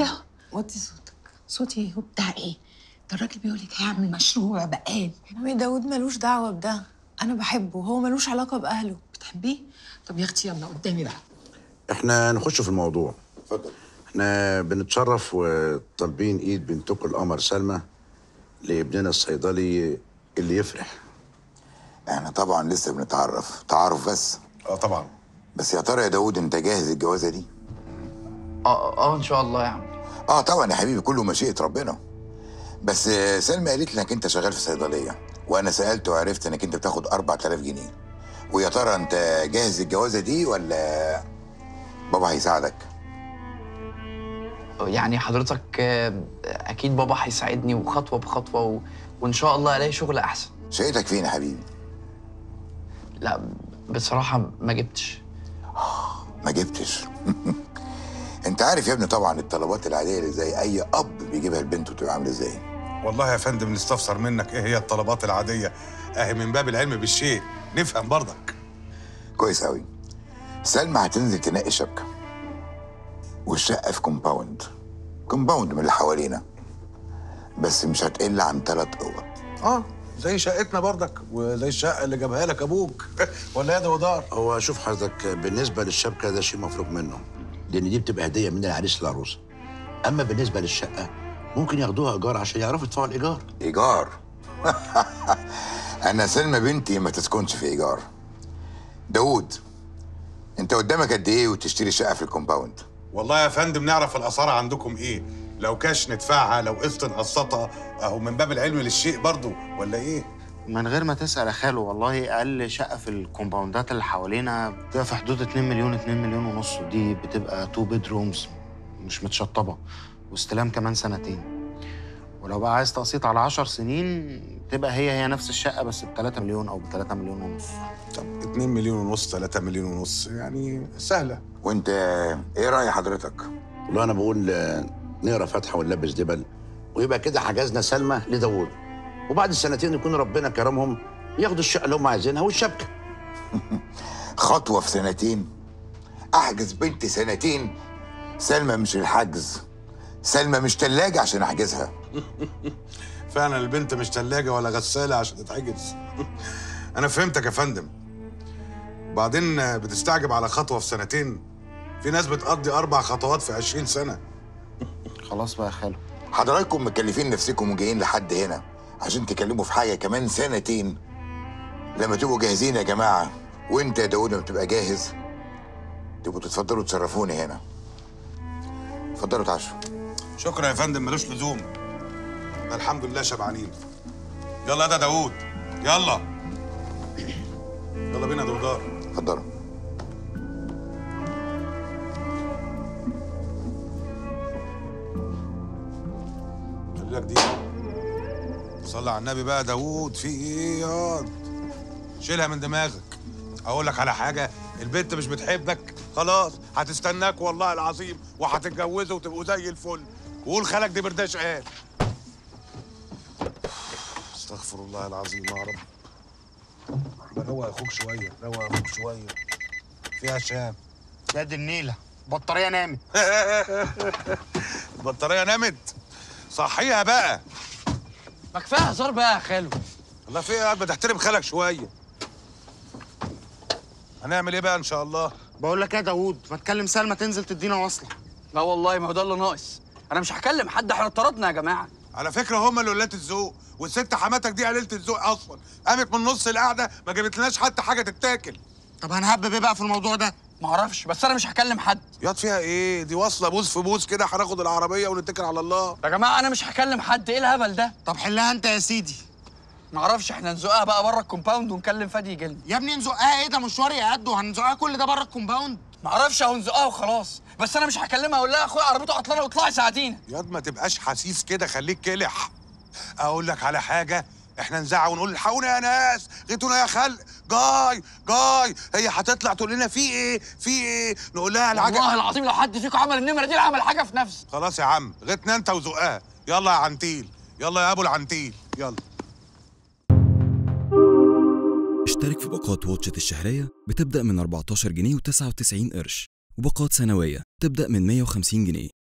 ده وطي صوتك صوتي ايه وبتاع ايه ده الراجل بيقول لك هيعمل مشروع بقال مامي داود ملوش دعوة بده أنا بحبه هو ملوش علاقة بأهله بتحبيه طب يا اختي يلا قدامي بقى احنا نخش في الموضوع اتفضل احنا بنتشرف وطالبين ايد بنتكم القمر سلمى لابننا الصيدلي اللي يفرح احنا طبعا لسه بنتعرف تعارف بس اه طبعا بس يا ترى يا داود انت جاهز الجوازه دي اه اه ان شاء الله يا عم اه طبعا يا حبيبي كله مشيئه ربنا بس آه، سلمى قالت لي انك انت شغال في صيدليه وانا سالت وعرفت انك انت بتاخد 4000 جنيه ويا ترى انت جاهز الجوازه دي ولا بابا هيساعدك يعني حضرتك آه، اكيد بابا هيساعدني وخطوه بخطوه و... وان شاء الله الاقي شغل احسن شقتك فين يا حبيبي لا بصراحه ما جبتش ما جبتش انت عارف يا ابني طبعا الطلبات العاديه اللي زي اي اب بيجيبها لبنته تبقى عامله ازاي والله يا فندم نستفسر منك ايه هي الطلبات العاديه اهي من باب العلم بالشيء نفهم برضك كويس قوي سلمى هتنزل تنقي شبكه والشقه في كومباوند كومباوند من اللي حوالينا بس مش هتقل عن ثلاث اوض اه زي شقتنا برضك وزي الشقه اللي جابها لك ابوك ولا يا ده ودار هو شوف حضرتك بالنسبه للشبكه ده شيء مفروغ منه لان دي بتبقى هديه من العريس للعروسه اما بالنسبه للشقه ممكن ياخدوها ايجار عشان يعرفوا يدفعوا الايجار ايجار انا سلمى بنتي ما تسكنش في ايجار داوود انت قدامك قد ايه وتشتري شقه في الكومباوند والله يا فندم نعرف الاسعار عندكم ايه لو كاش ندفعها لو قسط نقسطها اهو من باب العلم للشيء برضو ولا ايه من غير ما تسأل يا خالو والله أقل شقة في الكومباوندات اللي حوالينا بتبقى في حدود 2 مليون 2 مليون ونص ودي بتبقى تو بيدرومز مش متشطبة واستلام كمان سنتين ولو بقى عايز تقسيط على 10 سنين تبقى هي هي نفس الشقة بس ب 3 مليون أو ب 3 مليون ونص طب 2 مليون ونص 3 مليون ونص يعني سهله وانت ايه راي حضرتك والله انا بقول آه، نقرا فاتحه ونلبس دبل ويبقى كده حجزنا سلمى لداوود وبعد السنتين يكون ربنا كرمهم ياخدوا الشقه اللي هم عايزينها والشبكه خطوه في سنتين احجز بنتي سنتين سلمى مش الحجز سلمى مش تلاجة عشان احجزها فعلا البنت مش تلاجة ولا غسالة عشان تتحجز أنا فهمتك يا فندم بعدين بتستعجب على خطوة في سنتين في ناس بتقضي أربع خطوات في عشرين سنة خلاص بقى يا خالو حضراتكم مكلفين نفسكم وجايين لحد هنا عشان تكلموا في حاجه كمان سنتين لما تبقوا جاهزين يا جماعه وانت يا داوود لما تبقى جاهز تبقوا تتفضلوا تشرفوني هنا اتفضلوا تعشوا شكرا يا فندم ملوش لزوم ده الحمد لله شبعانين يلا ده داوود يلا يلا بينا يا دودار اتفضلوا خلي لك دي صلي على النبي بقى داوود في ايه ياض شيلها من دماغك اقول لك على حاجه البنت مش بتحبك خلاص هتستناك والله العظيم وهتتجوزوا وتبقوا زي الفل وقول خالك دي برداش قال استغفر الله العظيم يا رب يبقى روق اخوك شويه روق اخوك شويه فيها شام يا دي النيلة بطارية نامت البطاريه نامت صحيها بقى ما كفايه هزار بقى يا خالو الله في ايه قاعد بتحترم خالك شويه هنعمل ايه بقى ان شاء الله بقول لك إيه يا داوود ما تكلم سلمى تنزل تدينا وصلة لا والله ما هو ده اللي ناقص انا مش هكلم حد احنا اتطردنا يا جماعه على فكره هم اللي ولات الذوق والست حماتك دي قليله الذوق اصلا قامت من نص القعده ما جابتلناش حتى حاجه تتاكل طب هنهبب ايه بقى في الموضوع ده ما اعرفش بس انا مش هكلم حد ياض فيها ايه دي واصله بوز في بوز كده هناخد العربيه ونتكل على الله يا جماعه انا مش هكلم حد ايه الهبل ده طب حلها انت يا سيدي ما اعرفش احنا نزقها بقى بره الكومباوند ونكلم فادي يجي لنا يا ابني نزقها ايه ده مشوار يا قد وهنزقها كل ده بره الكومباوند ما اعرفش اهو نزقها وخلاص بس انا مش هكلمها اقول لها اخويا عربيته عطلانه واطلعي ساعدينا ياض ما تبقاش حسيس كده خليك كلح اقول لك على حاجه احنا نزعق ونقول الحقونا يا ناس غيتونا يا خلق جاي جاي هي هتطلع تقول لنا في ايه في ايه نقول لها الحاجه والله العظيم لو حد فيكم عمل النمره دي عمل حاجه في نفسه خلاص يا عم غيتنا انت وزقها يلا يا عنتيل يلا يا ابو العنتيل يلا اشترك في باقات واتشت الشهرية بتبدأ من 14 جنيه و99 قرش وباقات سنوية تبدأ من 150 جنيه